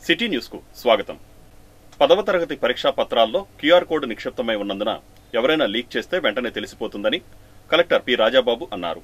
City news కు స్వాగతం పదవ తరగతి పరీక్షా పత్రాల్లో క్యూఆర్ కోడ్ నిక్షిప్తమై ఉన్నందున ఎవరైనా లీక్ చేస్తే వెంటనే తెలిసిపోతుందని కలెక్టర్ పి రాజాబాబు అన్నారు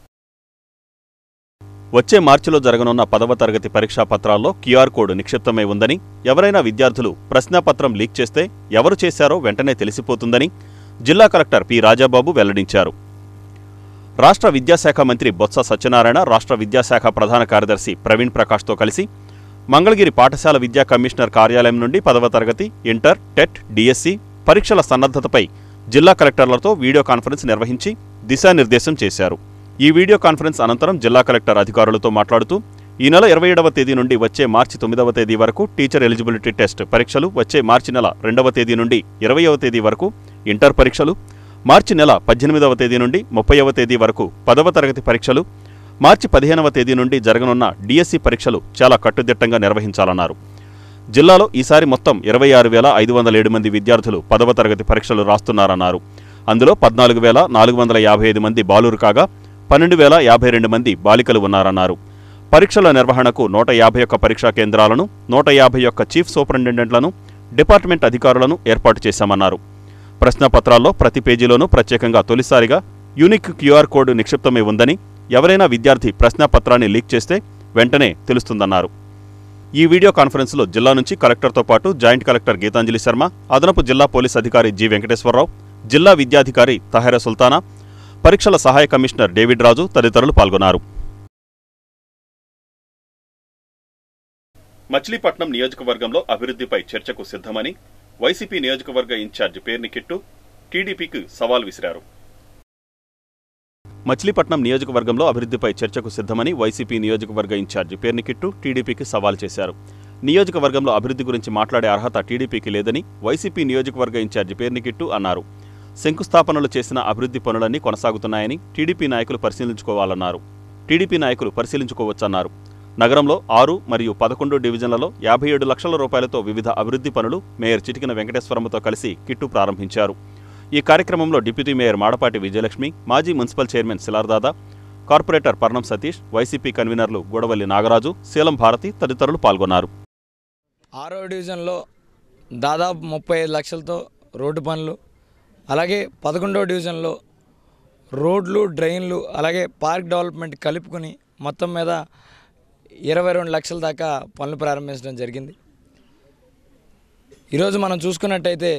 వచ్చే మార్చిలో జరగనున్న పదవ తరగతి పరీక్షా పత్రాల్లో క్యూఆర్ కోడ్ నిక్షిప్తమై ఉందని ఎవరైనా విద్యార్థులు ప్రశ్నాపత్రం లీక్ చేస్తే ఎవరు చేశారో వెంటనే తెలిసిపోతుందని జిల్లా కలెక్టర్ పి రాజాబాబు వెల్లడించారు రాష్ట్ర విద్యాశాఖ మంత్రి బొత్స సత్యనారాయణ రాష్ట్ర విద్యాశాఖ ప్రధాన కార్యదర్శి ప్రవీణ్ ప్రకాష్తో కలిసి మంగళగిరి పాఠశాల విద్యా కమిషనర్ కార్యాలయం నుండి పదవ తరగతి ఇంటర్ టెట్ డిఎస్సి పరీక్షల సన్నద్ధతపై జిల్లా కలెక్టర్లతో వీడియో కాన్ఫరెన్స్ నిర్వహించి దిశానిర్దేశం చేశారు ఈ వీడియో కాన్ఫరెన్స్ అనంతరం జిల్లా కలెక్టర్ అధికారులతో మాట్లాడుతూ ఈ నెల ఇరవై ఏడవ తేదీ నుండి వచ్చే మార్చి తొమ్మిదవ తేదీ వరకు టీచర్ ఎలిజిబిలిటీ టెస్ట్ పరీక్షలు వచ్చే మార్చి నెల రెండవ తేదీ నుండి ఇరవయవ తేదీ వరకు ఇంటర్ పరీక్షలు మార్చి నెల పద్దెనిమిదవ తేదీ నుండి ముప్పైవ తేదీ వరకు పదవ తరగతి పరీక్షలు మార్చి పదిహేనవ తేదీ నుండి జరగనున్న డిఎస్సి పరీక్షలు చాలా కట్టుదిట్టంగా నిర్వహించాలన్నారు జిల్లాలో ఈసారి మొత్తం ఇరవై ఆరు వేల ఐదు వందల ఏడు మంది విద్యార్థులు పదవ తరగతి పరీక్షలు రాస్తున్నారన్నారు అందులో పద్నాలుగు వేల నాలుగు వందల యాభై ఐదు మంది బాలురు కాగా పన్నెండు వేల యాభై రెండు మంది బాలికలు ఉన్నారన్నారు పరీక్షల నిర్వహణకు నూట యాభై ఒక్క పరీక్షా కేంద్రాలను నూట యాభై ఒక్క చీఫ్ సూపరింటెండెంట్లను డిపార్ట్మెంట్ అధికారులను ఏర్పాటు చేశామన్నారు ప్రశ్నపత్రాల్లో ప్రతి పేజీలోనూ ప్రత్యేకంగా తొలిసారిగా యూనిక్ క్యూఆర్ కోడ్ నిక్షిప్తమై ఉందని ఎవరైనా విద్యార్థి ప్రశ్నాపత్రాన్ని లీక్ చేస్తే వెంటనే తెలుస్తుందన్నారు ఈ వీడియో కాన్ఫరెన్స్లో జిల్లా నుంచి కలెక్టర్తో పాటు జాయింట్ కలెక్టర్ గీతాంజలి శర్మ అదనపు జిల్లా పోలీస్ అధికారి జి వెంకటేశ్వరరావు జిల్లా విద్యాధికారి తహెర సుల్తానా పరీక్షల సహాయ కమిషనర్ డేవిడ్ రాజు తదితరులు పాల్గొన్నారు మచిలీపట్నం నియోజకవర్గంలో అభివృద్ధిపై చర్చకు సిద్ధమని వైసీపీ నియోజకవర్గ ఇన్ఛార్జ్ పేర్ని కిట్టు టీడీపీకి సవాల్ విసిరారు మచిలీపట్నం నియోజకవర్గంలో అభివృద్ధిపై చర్చకు సిద్ధమని వైసీపీ నియోజకవర్గ ఇన్ఛార్జి పేర్ని కిట్టు టీడీపీకి సవాల్ చేశారు నియోజకవర్గంలో అభివృద్ధి గురించి మాట్లాడే అర్హత టీడీపీకి లేదని వైసీపీ నియోజకవర్గ ఇన్ఛార్జి పేర్ని కిట్టు అన్నారు శంకుస్థాపనలు చేసిన అభివృద్ధి పనులన్నీ కొనసాగుతున్నాయని టీడీపీ నాయకులు పరిశీలించుకోవాలన్నారు టీడీపీ నాయకులు పరిశీలించుకోవచ్చన్నారు నగరంలో ఆరు మరియు పదకొండు డివిజన్లలో యాభై ఏడు లక్షల రూపాయలతో వివిధ అభివృద్ధి పనులు మేయర్ చిటికిన వెంకటేశ్వరమ్మతో కలిసి కిట్టు ప్రారంభించారు ఈ కార్యక్రమంలో డిప్యూటీ మేయర్ మాడపాటి విజయలక్ష్మి మాజీ municipal chairman Shilar Dada corporator Parnam Satish YCP కన్వీనర్లు గూడవల్లి నాగరాజు శీలం భారతి తదితరులు పాల్గొన్నారు ఆరో డివిజన్లో దాదాపు ముప్పై ఐదు లక్షలతో రోడ్డు పనులు అలాగే పదకొండో డివిజన్లో రోడ్లు డ్రైన్లు అలాగే పార్క్ డెవలప్మెంట్ కలుపుకొని మొత్తం మీద ఇరవై రెండు లక్షల దాకా పనులు ప్రారంభించడం జరిగింది ఈరోజు మనం చూసుకున్నట్టయితే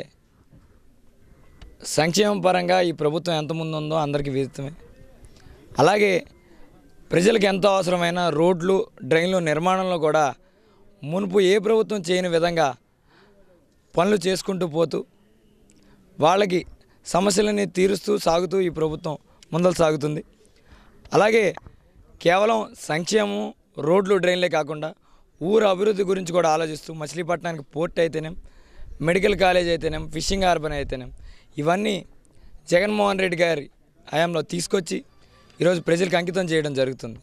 సంక్షేమం పరంగా ఈ ప్రభుత్వం ఎంత ముందు ఉందో అందరికీ విదితమే అలాగే ప్రజలకు ఎంతో అవసరమైన రోడ్లు డ్రైన్లు నిర్మాణంలో కూడా మునుపు ఏ ప్రభుత్వం చేయని విధంగా పనులు చేసుకుంటూ పోతూ వాళ్ళకి సమస్యలని తీరుస్తూ సాగుతూ ఈ ప్రభుత్వం ముందలు సాగుతుంది అలాగే కేవలం సంక్షేమం రోడ్లు డ్రైన్లే కాకుండా ఊరు అభివృద్ధి గురించి కూడా ఆలోచిస్తూ మచిలీపట్నానికి పోర్ట్ అయితేనేం మెడికల్ కాలేజ్ అయితేనేం ఫిషింగ్ హార్బర్ అయితేనేం ఇవన్నీ జగన్మోహన్ రెడ్డి గారి హయాంలో తీసుకొచ్చి ఈరోజు ప్రజలకు అంకితం చేయడం జరుగుతుంది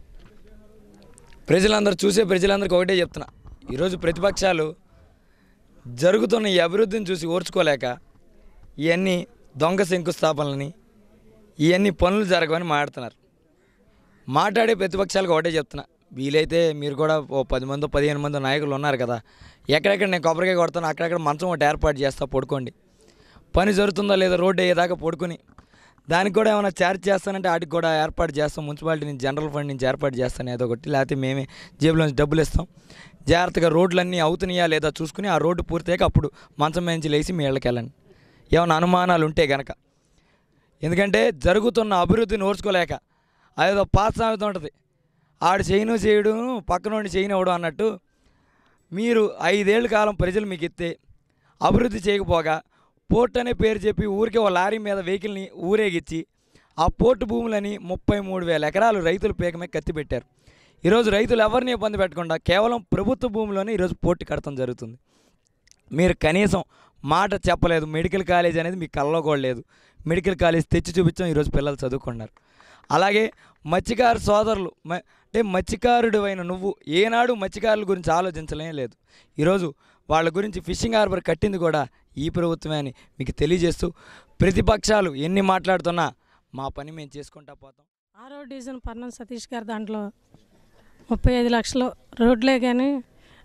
ప్రజలందరూ చూసే ప్రజలందరికీ ఒకటే చెప్తున్నా ఈరోజు ప్రతిపక్షాలు జరుగుతున్న ఈ అభివృద్ధిని చూసి ఓర్చుకోలేక ఇవన్నీ దొంగ శంకుస్థాపనలని ఇవన్నీ పనులు జరగవని మాట్లాడుతున్నారు మాట్లాడే ప్రతిపక్షాలకు ఒకటే చెప్తున్నా వీలైతే మీరు కూడా ఓ పది మంది పదిహేను మంది నాయకులు ఉన్నారు కదా ఎక్కడెక్కడ నేను కొబ్బరికాయ కొడతాను అక్కడక్కడ మంచం ఒకటి ఏర్పాటు చేస్తా పడుకోండి పని జరుగుతుందో లేదో రోడ్డు అయ్యేదాకా పడుకుని దానికి కూడా ఏమైనా ఛార్జ్ చేస్తానంటే వాటికి కూడా ఏర్పాటు చేస్తాం మున్సిపాలిటీ నుంచి జనరల్ ఫండ్ నుంచి ఏర్పాటు చేస్తాను ఏదో ఒకటి లేకపోతే మేమే జేబులోంచి డబ్బులు ఇస్తాం జాగ్రత్తగా రోడ్లన్నీ అవుతున్నాయా లేదా చూసుకుని ఆ రోడ్డు పూర్తయ్యాక అప్పుడు మంచం మీద నుంచి లేచి మీ ఇళ్ళకి వెళ్ళండి ఏమైనా అనుమానాలు ఉంటే గనక ఎందుకంటే జరుగుతున్న అభివృద్ధిని ఓర్చుకోలేక అదేదో పాత సాగుతూ ఉంటుంది ఆడు చేయను చేయడు పక్కనోడిని చేయనివ్వడు అన్నట్టు మీరు ఐదేళ్ల కాలం ప్రజలు మీకు ఇస్తే అభివృద్ధి చేయకపోగా పోర్ట్ అనే పేరు చెప్పి ఊరికే ఓ లారీ మీద వెహికల్ని ఊరేగిచ్చి ఆ పోర్టు భూములని ముప్పై మూడు వేల ఎకరాలు రైతుల పేకమే కత్తి పెట్టారు ఈరోజు రైతులు ఎవరిని ఇబ్బంది పెట్టకుండా కేవలం ప్రభుత్వ భూమిలోనే ఈరోజు పోర్టు కడతాం జరుగుతుంది మీరు కనీసం మాట చెప్పలేదు మెడికల్ కాలేజ్ అనేది మీ కళ్ళలో కూడా లేదు మెడికల్ కాలేజ్ తెచ్చి చూపించాం ఈరోజు పిల్లలు చదువుకున్నారు అలాగే మత్స్యకారు సోదరులు మ- అంటే మత్స్యకారుడు అయిన నువ్వు ఏనాడు మత్స్యకారుల గురించి ఆలోచించలే లేదు ఈరోజు వాళ్ళ గురించి ఫిషింగ్ హార్బర్ కట్టింది కూడా ఈ ప్రభుత్వమే అని మీకు తెలియజేస్తూ ప్రతిపక్షాలు ఎన్ని మాట్లాడుతున్నా మా పని మేము చేసుకుంటా పోతాం ఆరో డివిజన్ పర్ణం సతీష్ గారి దాంట్లో ముప్పై ఐదు లక్షలు రోడ్లే కానీ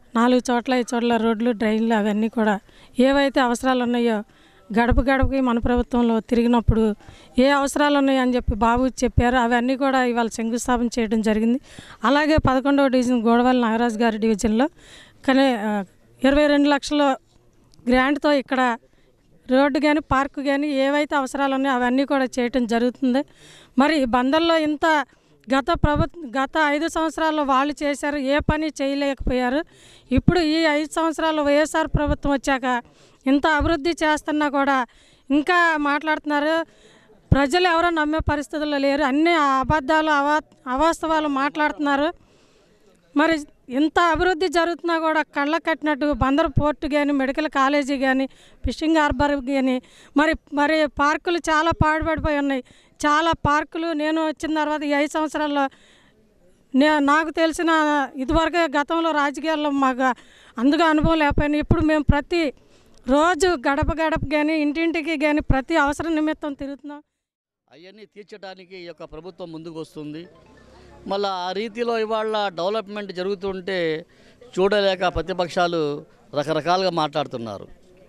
నాలుగు చోట్ల ఐదు చోట్ల రోడ్లు డ్రైన్లు అవన్నీ కూడా ఏవైతే అవసరాలు ఉన్నాయో గడప గడపకి మన ప్రభుత్వంలో తిరిగినప్పుడు ఏ అవసరాలు ఉన్నాయో అని చెప్పి బాబు చెప్పారు అవన్నీ కూడా ఇవాళ శంకుస్థాపన చేయడం జరిగింది అలాగే పదకొండవ డివిజన్ గోడవల్లి నాగరాజు గారి డివిజన్లో కానీ ఆ, ఇరవై రెండు లక్షల గ్రాంట్తో ఇక్కడ రోడ్డు కానీ పార్కు కానీ ఏవైతే అవసరాలు ఉన్నాయో అవన్నీ కూడా చేయటం జరుగుతుంది మరి బందర్లో ఇంత గత ప్రభుత్వ గత ఐదు సంవత్సరాల్లో వాళ్ళు చేశారు ఏ పని చేయలేకపోయారు ఇప్పుడు ఈ ఐదు సంవత్సరాలు వైఎస్ఆర్ ప్రభుత్వం వచ్చాక ఇంత అభివృద్ధి చేస్తున్నా కూడా ఇంకా మాట్లాడుతున్నారు ప్రజలు ఎవరో నమ్మే పరిస్థితుల్లో లేరు అన్ని అబద్ధాలు అవా అవాస్తవాలు మాట్లాడుతున్నారు మరి ఇంత అభివృద్ధి జరుగుతున్నా కూడా కళ్ళ కట్టినట్టు బందర్ పోర్టు కానీ మెడికల్ కాలేజీ కానీ ఫిషింగ్ హార్బర్ కానీ మరి మరి పార్కులు చాలా పాడుపడిపోయి ఉన్నాయి చాలా పార్కులు నేను వచ్చిన తర్వాత ఈ ఐదు సంవత్సరాల్లో నే నాకు తెలిసిన ఇదివరకే గతంలో రాజకీయాల్లో మాకు అందుగా అనుభవం లేకపోయినా ఇప్పుడు మేము ప్రతి రోజు గడప గడప కానీ ఇంటింటికి కానీ ప్రతి అవసరం నిమిత్తం తిరుగుతున్నాం అవన్నీ తీర్చడానికి ఈ యొక్క ప్రభుత్వం ముందుకు వస్తుంది మళ్ళీ ఆ రీతిలో ఇవాళ డెవలప్మెంట్ జరుగుతుంటే చూడలేక ప్రతిపక్షాలు రకరకాలుగా మాట్లాడుతున్నారు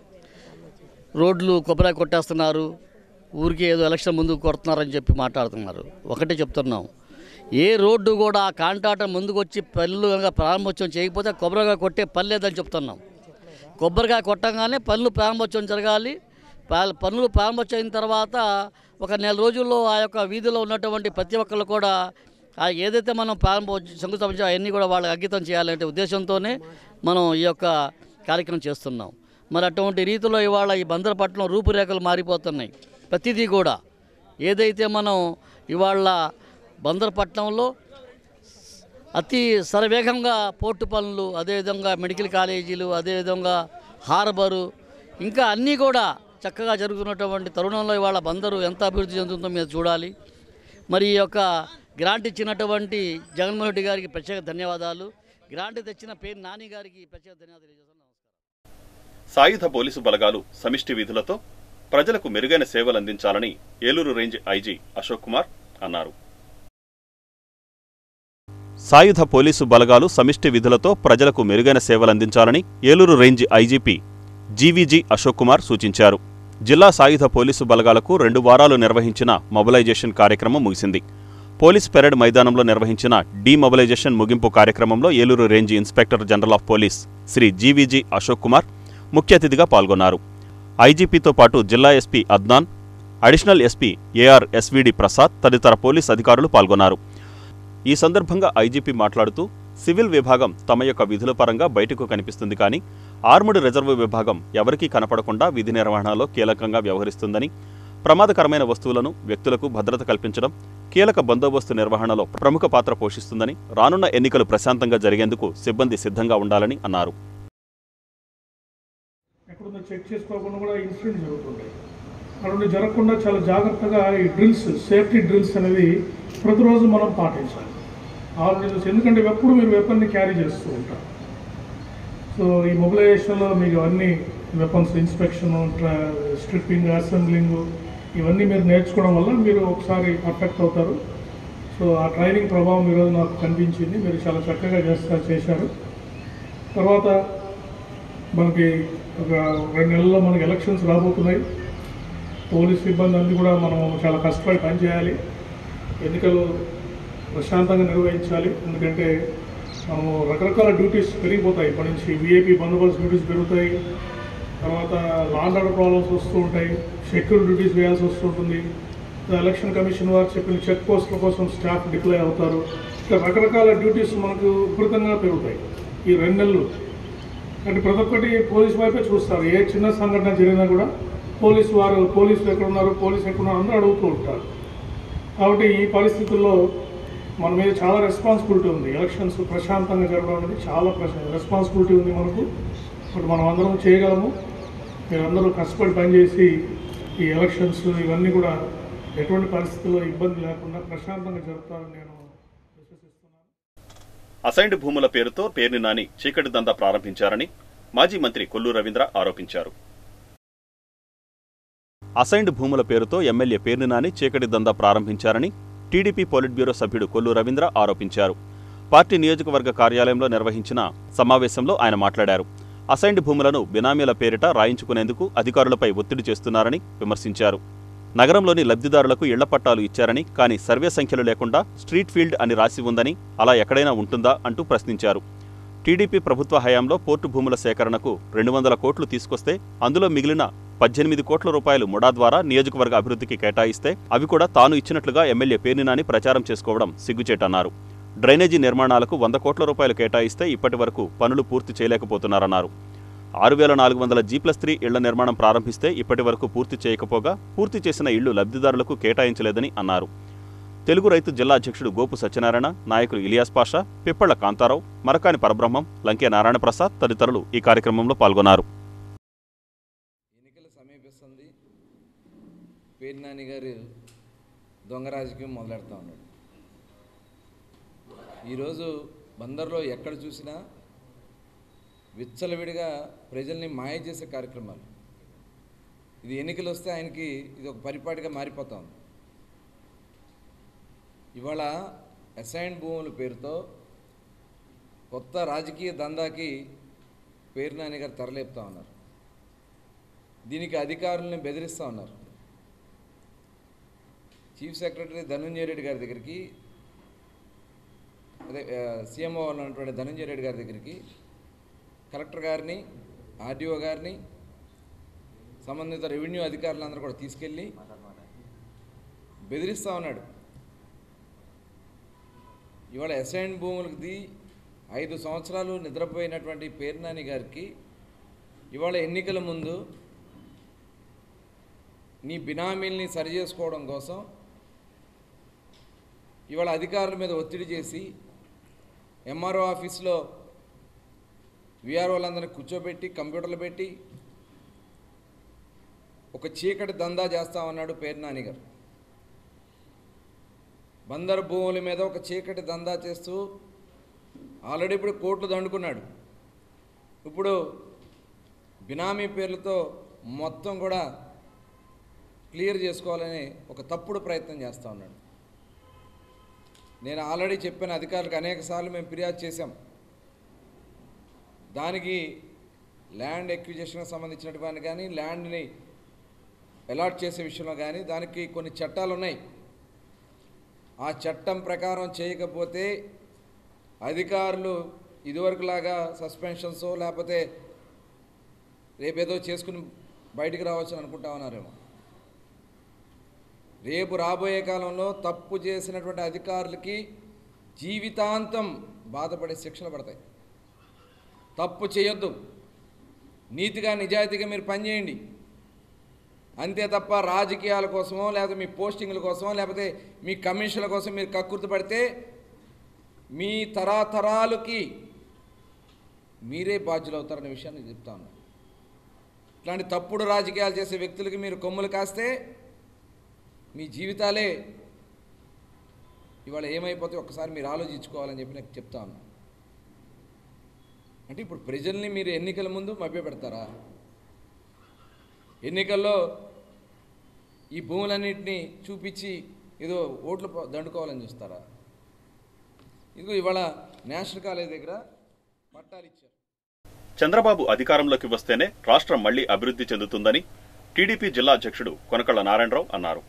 రోడ్లు కొబ్బరి కొట్టేస్తున్నారు ఊరికి ఏదో ఎలక్షన్ ముందుకు కొడుతున్నారని చెప్పి మాట్లాడుతున్నారు ఒకటే చెప్తున్నాం ఏ రోడ్డు కూడా ఆ కాంట్రాక్టర్ ముందుకు వచ్చి పనులు కనుక ప్రారంభోత్సవం చేయకపోతే కొబ్బరిగా కొట్టే పని లేదని చెప్తున్నాం కొబ్బరికాయ కొట్టంగానే పనులు ప్రారంభోత్సవం జరగాలి పా- పనులు ప్రారంభోత్సవం అయిన తర్వాత ఒక నెల రోజుల్లో ఆ యొక్క వీధిలో ఉన్నటువంటి ప్రతి ఒక్కళ్ళు కూడా ఆ ఏదైతే మనం ప్రారంభ శంకుస్థాపించో అవన్నీ కూడా వాళ్ళకి అంకితం చేయాలనే ఉద్దేశంతోనే మనం ఈ యొక్క కార్యక్రమం చేస్తున్నాం మరి అటువంటి రీతిలో ఇవాళ ఈ బందరపట్నం రూపురేఖలు మారిపోతున్నాయి ప్రతిదీ కూడా ఏదైతే మనం ఇవాళ బందరపట్నంలో అతి శరవేగంగా పోర్టు పనులు అదేవిధంగా మెడికల్ కాలేజీలు అదేవిధంగా హార్బరు ఇంకా అన్నీ కూడా చక్కగా జరుగుతున్నటువంటి తరుణంలో ఇవాళ బందరు ఎంత అభివృద్ధి చెందుతుందో మీరు చూడాలి మరి ఈ యొక్క గ్రాంట్ ఇచ్చినటువంటి జగన్మోహన్ రెడ్డి గారికి ప్రత్యేక ధన్యవాదాలు గ్రాంట్ తెచ్చిన పేరు నాని గారికి ప్రత్యేక ధన్యవాదాలు తెలియజేస్తున్నాను నమస్కారం సాయుధ పోలీసు బలగాలు సమిష్టి విధులతో ప్రజలకు మెరుగైన సేవలు అందించాలని ఏలూరు రేంజ్ ఐజీ అశోక్ కుమార్ అన్నారు సాయుధ పోలీసు బలగాలు సమిష్టి విధులతో ప్రజలకు మెరుగైన సేవలందించాలని Eluru range IGP GVG Ashok Kumar సూచించారు జిల్లా సాయుధ పోలీసు బలగాలకు రెండు వారాలు నిర్వహించిన మొబిలైజేషన్ కార్యక్రమం ముగిసింది పోలీస్ పెరేడ్ మైదానంలో నిర్వహించిన డీమొబిలైజేషన్ ముగింపు కార్యక్రమంలో Eluru range inspector general of police Shri GVG Ashok Kumar ముఖ్య అతిథిగా పాల్గొన్నారు ఐజీపీతో పాటు జిల్లా SP Adnan additional SP AR SVD Prasad తదితర పోలీస్ అధికారులు పాల్గొన్నారు ఈ సందర్భంగా ఐజీపీ మాట్లాడుతూ సివిల్ విభాగం తమ యొక్క విధుల పరంగా బయటకు కనిపిస్తుంది కానీ ఆర్ముడ్ రిజర్వ్ విభాగం ఎవరికీ కనపడకుండా విధి నిర్వహణలో కీలకంగా వ్యవహరిస్తుందని ప్రమాదకరమైన వస్తువులను వ్యక్తులకు భద్రత కల్పించడం కీలక బందోబస్తు నిర్వహణలో ప్రముఖ పాత్ర పోషిస్తుందని రానున్న ఎన్నికలు ప్రశాంతంగా జరిగేందుకు సిబ్బంది సిద్ధంగా ఉండాలని అన్నారు ఎక్కడుందో చెక్ చేసుకోకుండా కూడా ఇన్సిడెంట్ జరుగుతుంటాయి అటువంటి జరగకుండా చాలా జాగ్రత్తగా ఈ డ్రిల్స్ సేఫ్టీ డ్రిల్స్ అనేవి ప్రతిరోజు మనం పాటించాలి ఆరు డ్రిల్స్ ఎందుకంటే ఎప్పుడు మీరు వెపన్ని క్యారీ చేస్తూ ఉంటారు సో ఈ మొబిలైజేషన్లో మీకు అన్ని వెపన్స్ ఇన్స్పెక్షన్ స్ట్రిప్పింగ్ అసెంబ్లింగ్ ఇవన్నీ మీరు నేర్చుకోవడం వల్ల మీరు ఒకసారి పర్ఫెక్ట్ అవుతారు సో ఆ ట్రైనింగ్ ప్రభావం ఈరోజు నాకు కనిపించింది మీరు చాలా చక్కగా చేస్తారు చేశారు తర్వాత మనకి ఒక రెండు నెలల్లో మనకి ఎలక్షన్స్ రాబోతున్నాయి పోలీస్ సిబ్బంది అన్ని కూడా మనం చాలా కష్టపడి పనిచేయాలి ఎన్నికలు ప్రశాంతంగా నిర్వహించాలి ఎందుకంటే మనము రకరకాల డ్యూటీస్ పెరిగిపోతాయి ఇప్పటి నుంచి విఐపి బందోబస్తు డ్యూటీస్ పెరుగుతాయి తర్వాత లాండ్ ఆర్డర్ ప్రాబ్లమ్స్ వస్తూ ఉంటాయి సెక్యూరిటీ డ్యూటీస్ వేయాల్సి వస్తుంటుంది ఎలక్షన్ కమిషన్ వారు చెప్పిన చెక్ పోస్టుల కోసం స్టాఫ్ డిప్లాయ్ అవుతారు ఇట్లా రకరకాల డ్యూటీస్ మనకు విపరీతంగా పెరుగుతాయి ఈ రెండు నెలలు అంటే ప్రతి ఒక్కటి పోలీస్ వైపే చూస్తారు ఏ చిన్న సంఘటన జరిగినా కూడా పోలీసు వారు పోలీసులు ఎక్కడ ఉన్నారు పోలీసు ఎక్కడ ఉన్నారు అందరూ అడుగుతూ ఉంటారు కాబట్టి ఈ పరిస్థితుల్లో మన మీద చాలా రెస్పాన్సిబిలిటీ ఉంది ఎలక్షన్స్ ప్రశాంతంగా జరగడం అనేది చాలా రెస్పాన్సిబిలిటీ ఉంది మనకు బట్ మనం అందరం చేయగలము మీరందరూ కష్టపడి పనిచేసి ఈ ఎలక్షన్స్ ఇవన్నీ కూడా ఎటువంటి పరిస్థితుల్లో ఇబ్బంది లేకుండా ప్రశాంతంగా జరుపుతారని నేను విశ్వసిస్తున్నాను అసైన్డ్ భూముల పేరుతో పేర్ని నాని చీకటి దందా ప్రారంభించారని మాజీ మంత్రి కొల్లు రవీంద్ర ఆరోపించారు అసైన్డ్ భూముల పేరుతో ఎమ్మెల్యే పేర్ని నాని చీకటి దందా ప్రారంభించారని టీడీపీ పోలిట్ బ్యూరో సభ్యుడు కొల్లు రవీంద్ర ఆరోపించారు పార్టీ నియోజకవర్గ కార్యాలయంలో నిర్వహించిన సమావేశంలో ఆయన మాట్లాడారు అసైన్డ్ భూములను బినామీల పేరిట రాయించుకునేందుకు అధికారులపై ఒత్తిడి చేస్తున్నారని విమర్శించారు నగరంలోని లబ్ధిదారులకు ఇళ్ల పట్టాలు ఇచ్చారని కానీ సర్వే సంఖ్యలు లేకుండా స్ట్రీట్ ఫీల్డ్ అని రాసి ఉందని అలా ఎక్కడైనా ఉంటుందా అంటూ ప్రశ్నించారు టీడీపీ ప్రభుత్వ హయాంలో పోర్టు భూముల సేకరణకు రెండు వందల కోట్లు తీసుకొస్తే అందులో మిగిలిన పద్దెనిమిది కోట్ల రూపాయలు ముడా ద్వారా నియోజకవర్గ అభివృద్ధికి కేటాయిస్తే అవి కూడా తాను ఇచ్చినట్లుగా ఎమ్మెల్యే పేర్నినాని ప్రచారం చేసుకోవడం సిగ్గుచేటన్నారు డ్రైనేజీ నిర్మాణాలకు వంద కోట్ల రూపాయలు కేటాయిస్తే ఇప్పటి వరకు పనులు పూర్తి చేయలేకపోతున్నారన్నారు ఆరు వేల నాలుగు వందల జీ ప్లస్ త్రీ ఇళ్ల నిర్మాణం ప్రారంభిస్తే ఇప్పటి వరకు పూర్తి చేయకపోగా పూర్తి చేసిన ఇళ్లు లబ్ధిదారులకు కేటాయించలేదని అన్నారు తెలుగు రైతు జిల్లా అధ్యక్షుడు గోపు సత్యనారాయణ నాయకులు ఇలియాస్ పాషా పిప్పళ్ల కాంతారావు మరకాని పరబ్రహ్మం లంకే నారాయణ ప్రసాద్ తదితరులు ఈ కార్యక్రమంలో పాల్గొన్నారు ఎన్నికలు సమీపిస్తుంది పేరు నాని గారు దొంగ రాజకీయం మొదలెడతా ఉన్నాడు ఈరోజు బందర్లో ఎక్కడ చూసినా విచ్చలవిడిగా ప్రజల్ని మాయ చేసే కార్యక్రమాలు ఇది ఎన్నికలు వస్తే ఆయనకి ఇది ఒక పరిపాటిగా మారిపోతా ఉంది ఇవాళ అసైన్ భూముల పేరుతో కొత్త రాజకీయ దందాకి పేరు నాని గారు తెరలేపుతా ఉన్నారు దీనికి అధికారులను బెదిరిస్తూ ఉన్నారు చీఫ్ సెక్రటరీ ధనంజయ రెడ్డి గారి దగ్గరికి అదే సీఎంఓ ఉన్నటువంటి ధనంజయ రెడ్డి గారి దగ్గరికి కలెక్టర్ గారిని ఆర్డీఓ గారిని సంబంధిత రెవెన్యూ అధికారులందరూ కూడా తీసుకెళ్ళి బెదిరిస్తూ ఉన్నాడు ఇవాళ అసైన్ భూములకి ఐదు సంవత్సరాలు నిద్రపోయినటువంటి పేర్నాని గారికి ఇవాళ ఎన్నికల ముందు నీ బినామీల్ని సరి చేసుకోవడం కోసం ఇవాళ అధికారుల మీద ఒత్తిడి చేసి ఎంఆర్ఓ ఆఫీస్లో విఆర్ఓలందరినీ కూర్చోబెట్టి కంప్యూటర్లు పెట్టి ఒక చీకటి దందా చేస్తామన్నాడు పేర్నాని గారు బందరు భూముల మీద ఒక చీకటి దందా చేస్తూ ఆల్రెడీ ఇప్పుడు కోర్టులు దండుకున్నాడు ఇప్పుడు బినామీ పేర్లతో మొత్తం కూడా క్లియర్ చేసుకోవాలని ఒక తప్పుడు ప్రయత్నం చేస్తూ ఉన్నాడు నేను ఆల్రెడీ చెప్పిన అధికారులకు అనేక సార్లు మేము ఫిర్యాదు చేశాం దానికి ల్యాండ్ ఎక్విజిషన్కి సంబంధించినటువంటి కానీ ల్యాండ్ని అలాట్ చేసే విషయంలో కానీ దానికి కొన్ని చట్టాలు ఉన్నాయి ఆ చట్టం ప్రకారం చేయకపోతే అధికారులు ఇదివరకులాగా సస్పెన్షన్స్ లేకపోతే రేపేదో చేసుకుని బయటికి రావచ్చు అని అనుకుంటా ఉన్నారేమో రేపు రాబోయే కాలంలో తప్పు చేసినటువంటి అధికారులకి జీవితాంతం బాధపడే శిక్షలు పడతాయి తప్పు చేయొద్దు నీతిగా నిజాయితీగా మీరు పనిచేయండి అంతే తప్ప రాజకీయాల కోసమో లేకపోతే మీ పోస్టింగ్ల కోసమో లేకపోతే మీ కమిషన్ల కోసం మీరు కక్కుర్తి పడితే మీ తరాతరాలకి మీరే బాధ్యులు అవుతారనే విషయాన్ని చెప్తా ఉన్నాను ఇట్లాంటి తప్పుడు రాజకీయాలు చేసే వ్యక్తులకి మీరు కొమ్ములు కాస్తే మీ జీవితాలే ఇవాళ ఏమైపోతే ఒక్కసారి మీరు ఆలోచించుకోవాలని చెప్పి నాకు చెప్తా ఉన్నా అంటే ఇప్పుడు ప్రజల్ని మీరు ఎన్నికల ముందు మభ్యపెడతారా ఎన్నికల్లో ఈ భూములన్నింటినీ చూపించి ఏదో ఓట్లు ప- దండుకోవాలని చూస్తారా ఇదిగో ఇవాళ నేషనల్ కాలేజ్ దగ్గర పట్టాలు ఇచ్చారు చంద్రబాబు అధికారంలోకి వస్తేనే రాష్ట్రం మళ్లీ అభివృద్ధి చెందుతుందని టీడీపీ జిల్లా అధ్యక్షుడు కొనకళ్ళ నారాయణరావు అన్నారు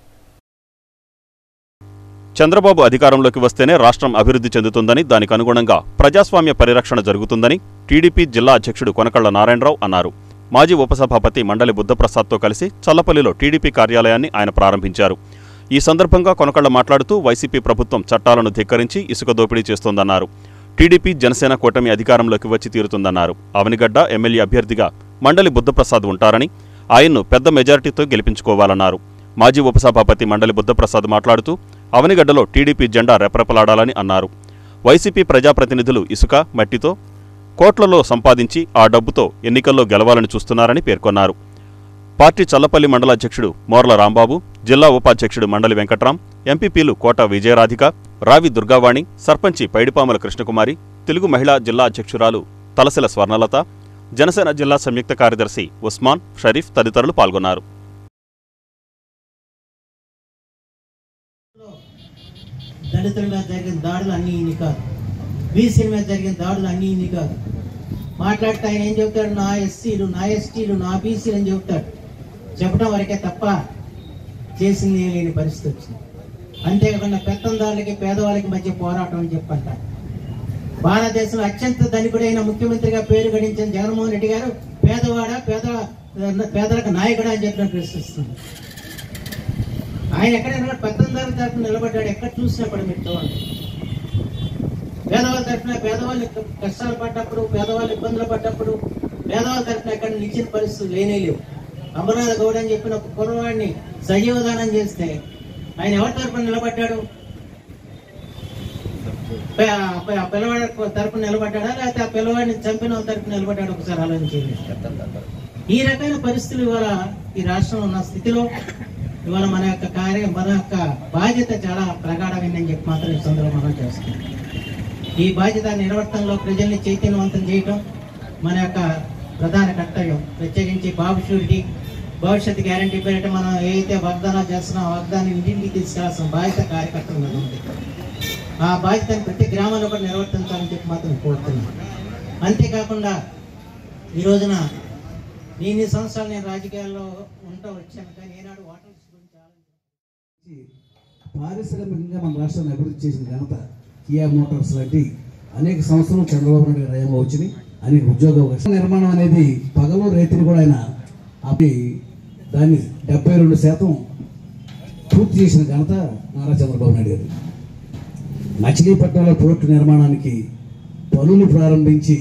చంద్రబాబు అధికారంలోకి వస్తేనే రాష్ట్రం అభివృద్ధి చెందుతుందని దానికి అనుగుణంగా ప్రజాస్వామ్య పరిరక్షణ జరుగుతుందని టీడీపీ జిల్లా అధ్యక్షుడు కొనకళ్ళ నారాయణరావు అన్నారు మాజీ ఉపసభాపతి మండలి బుద్ధప్రసాద్తో కలిసి చల్లపల్లిలో టీడీపీ కార్యాలయాన్ని ఆయన ప్రారంభించారు ఈ సందర్భంగా కొనకళ్ళ మాట్లాడుతూ వైసీపీ ప్రభుత్వం చట్టాలను ధిక్కరించి ఇసుక దోపిడీ చేస్తోందన్నారు టీడీపీ జనసేన కూటమి అధికారంలోకి వచ్చి తీరుతుందన్నారు అవనిగడ్డ ఎమ్మెల్యే అభ్యర్థిగా మండలి బుద్ధప్రసాద్ ఉంటారని ఆయన్ను పెద్ద మెజారిటీతో గెలిపించుకోవాలన్నారు మాజీ ఉపసభాపతి మండలి బుద్ధప్రసాద్ మాట్లాడుతూ అవనిగడ్డలో టీడీపీ జెండా రెపరెపలాడాలని అన్నారు వైసీపీ ప్రజాప్రతినిధులు ఇసుక మట్టితో కోట్లలో సంపాదించి ఆ డబ్బుతో ఎన్నికల్లో గెలవాలని చూస్తున్నారని పేర్కొన్నారు పార్టీ చల్లపల్లి మండల అధ్యక్షుడు మోర్ల రాంబాబు జిల్లా ఉపాధ్యక్షుడు మండలి వెంకట్రాం ఎంపీపీలు కోట విజయరాధిక రావి దుర్గావాణి సర్పంచి పైడిపాముల కృష్ణకుమారి తెలుగు మహిళా జిల్లా అధ్యక్షురాలు తలసిల స్వర్ణలత జనసేన జిల్లా సంయుక్త కార్యదర్శి ఉస్మాన్ షరీఫ్ తదితరులు పాల్గొన్నారు దళితుల మీద జరిగిన దాడులు అన్నీ ఇన్ని కాదు బీసీల మీద జరిగిన దాడులు అన్నీ ఇన్ని కాదు మాట్లాడితే ఆయన ఏం చెబుతాడు నా ఎస్సీలు నా ఎస్టీలు నా బీసీలు అని చెబుతాడు చెప్పడం వరకే తప్ప చేసింది ఏం లేని పరిస్థితి వచ్చింది అంతేకాకుండా పెత్తందారులకి పేదవాళ్ళకి మధ్య పోరాటం అని చెప్పంటారు భారతదేశంలో అత్యంత ధనికుడైన ముఖ్యమంత్రిగా పేరు గడించిన జగన్మోహన్ రెడ్డి గారు పేదవాడ పేద పేదలకు నాయకుడా అని చెప్పిన ప్రశ్నిస్తుంది ఆయన ఎక్కడ నిలబడి పెత్తందారుల తరఫున నిలబడ్డాడు ఎక్కడ చూసినా కూడా మీరు చూడండి పేదవాళ్ళ తరఫున పేదవాళ్ళు కష్టాలు పడ్డప్పుడు పేదవాళ్ళు ఇబ్బందులు పడ్డప్పుడు పేదవాళ్ళ తరఫున ఎక్కడ నిలిచిన పరిస్థితులు లేనే లేవు అమర్నాథ్ గౌడ్ అని చెప్పిన ఒక కుర్రవాడిని సజీవదానం చేస్తే ఆయన ఎవరి తరఫున నిలబడ్డాడు ప- ప- ఆ పిల్లవాడి తరపున నిలబడ్డాడా లేకపోతే ఆ పిల్లవాడిని చంపిన వాళ్ళ తరపున నిలబడ్డాడు ఒకసారి ఆలోచించండి ఈ రకమైన పరిస్థితులు ఇవాళ ఈ రాష్ట్రంలో ఉన్న స్థితిలో ఇవాళ మన యొక్క కార్య మన యొక్క బాధ్యత చాలా ప్రగాఢమైందని చెప్పి మాత్రం ఈ సందర్భంగా మనం చేస్తున్నాం ఈ బాధ్యత నిర్వర్తనలో ప్రజల్ని చైతన్యవంతం చేయటం మన యొక్క ప్రధాన కర్తవ్యం ప్రత్యేకించి బాబు షూరిటీ భవిష్యత్ గ్యారంటీ పేరిట మనం ఏదైతే వాగ్దానాలు చేస్తున్నాం ఆ వాగ్దానం ఇంటింటికి తీసుకెళ్లాల్సిన బాధ్యత కార్యకర్తల మీద ఉంది ఆ బాధ్యతను ప్రతి గ్రామంలో కూడా నిర్వర్తించాలని చెప్పి మాత్రం కోరుతున్నాను అంతేకాకుండా ఈ రోజున నేను ఇన్ని సంవత్సరాలు నేను రాజకీయాల్లో ఉంటా వచ్చాను కానీ ఏనాడు వాటర్స్ గురించి ఆలోచించలేదు. పారిశ్రామికంగా మన రాష్ట్రాన్ని అభివృద్ధి చేసిన ఘనత కియా మోటార్స్ లాంటి అనేక సంవత్సరాలు చంద్రబాబు నాయుడు గారి హయాంలో వచ్చినాయి అనేక ఉద్యోగ అవకాశాలు నిర్మాణం అనేది పగలు రైతుని కూడా ఆయన ఆపి దాన్ని డెబ్బై రెండు శాతం పూర్తి చేసిన ఘనత నారా చంద్రబాబు నాయుడు గారు మచిలీపట్నంలో పోర్టు నిర్మాణానికి పనులు ప్రారంభించి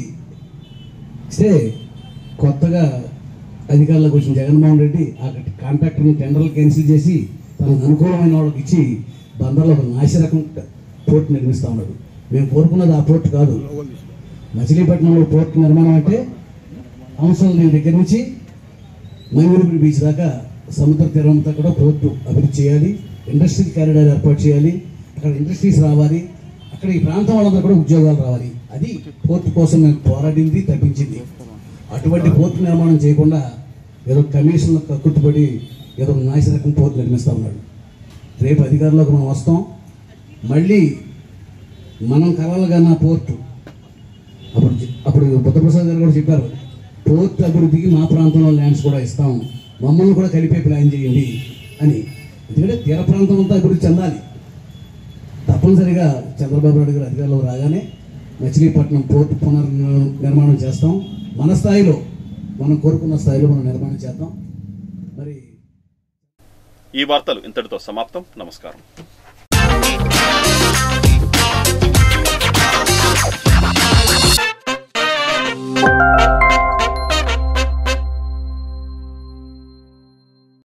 ఇస్తే కొత్తగా అధికారులకు వచ్చిన జగన్మోహన్ రెడ్డి ఆ కాంట్రాక్టర్ని టెండర్లు క్యాన్సిల్ చేసి తనకు అనుకూలమైన వాళ్ళకి ఇచ్చి బందర్లో ఒక నాసిరకం పోర్టు నిర్మిస్తా ఉన్నాడు మేము కోరుకున్నది ఆ పోర్టు కాదు మచిలీపట్నంలో పోర్టు నిర్మాణం అంటే అంశం దగ్గర నుంచి మైమూరుపల్లి బీచ్ దాకా సముద్ర తీరం అంతా కూడా పోర్టు అభివృద్ధి చేయాలి ఇండస్ట్రియల్ కారిడార్ ఏర్పాటు చేయాలి అక్కడ ఇండస్ట్రీస్ రావాలి అక్కడ ఈ ప్రాంతం వాళ్ళందరూ కూడా ఉద్యోగాలు రావాలి అది పోర్టు కోసం మేము పోరాడింది తప్పించింది అటువంటి పోర్టు నిర్మాణం చేయకుండా ఏదో కమిషన్లకు కక్కుట్టుబడి ఏదో నాసి రకం పోర్టు నిర్మిస్తా ఉన్నాడు రేపు అధికారంలోకి మనం వస్తాం మళ్ళీ మనం కలలుగా పోర్టు అప్పుడు అప్పుడు బుద్ధప్రసాద్ గారు కూడా చెప్పారు పోర్ట్ అభివృద్ధికి మా ప్రాంతంలో ల్యాండ్స్ కూడా ఇస్తాం మమ్మల్ని కూడా కలిపే ప్లాన్ చేయండి అని ఎందుకంటే తీర ప్రాంతం అంతా అభివృద్ధి చెందాలి తప్పనిసరిగా చంద్రబాబు నాయుడు గారు అధికారంలో రాగానే మచిలీపట్నం పోర్టు పునర్ నిర్మాణం చేస్తాం మన స్థాయిలో మనం కోరుకున్న స్థాయిలో మనం నిర్మాణం చేద్దాం మరి ఈ వార్తలు ఇంతటితో సమాప్తం నమస్కారం